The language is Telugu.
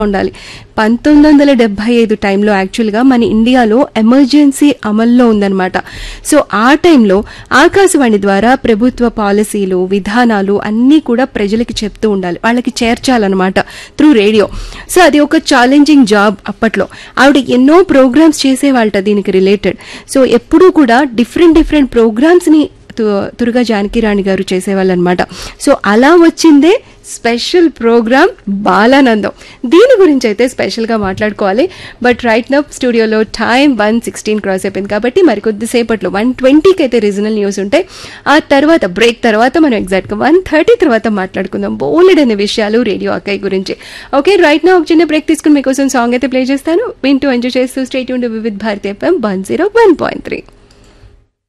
ఉండాలి పంతొమ్మిది వందల డెబ్బై ఐదు టైంలో యాక్చువల్గా మన ఇండియాలో ఎమర్జెన్సీ అమల్లో ఉందన్నమాట సో ఆ టైంలో ఆకాశవాణి ద్వారా ప్రభుత్వ పాలసీలు విధానాలు అన్నీ కూడా ప్రజలకి చెప్తూ ఉండాలి వాళ్ళకి చేర్చాలన్నమాట త్రూ రేడియో సో అది ఒక ఛాలెంజింగ్ జాబ్ అప్పట్లో ఆవిడ ఎన్నో ప్రోగ్రామ్స్ చేసేవాళ్ళట దీనికి రిలేటెడ్ సో ఎప్పుడూ కూడా డిఫరెంట్ డిఫరెంట్ ప్రోగ్రామ్స్ని తురుగా జానకిరాణి గారు చేసేవాళ్ళు అనమాట సో అలా వచ్చిందే స్పెషల్ ప్రోగ్రామ్ బాలానందం దీని గురించి అయితే స్పెషల్గా మాట్లాడుకోవాలి బట్ రైట్ నప్ స్టూడియోలో టైం వన్ సిక్స్టీన్ క్రాస్ అయిపోయింది కాబట్టి మరి కొద్దిసేపట్లో వన్ ట్వంటీకి అయితే రీజనల్ న్యూస్ ఉంటాయి ఆ తర్వాత బ్రేక్ తర్వాత మనం ఎగ్జాక్ట్గా వన్ థర్టీ తర్వాత మాట్లాడుకుందాం బోలెడ్ అనే విషయాలు రేడియో అక్కయ్య గురించి ఓకే రైట్ నా ఒక చిన్న బ్రేక్ తీసుకుని మీకోసం సాంగ్ అయితే ప్లే చేస్తాను వింటూ ఎంజాయ్ చేస్తూ స్టేట్ ఉండి Vividh Bharati FM one zero one point three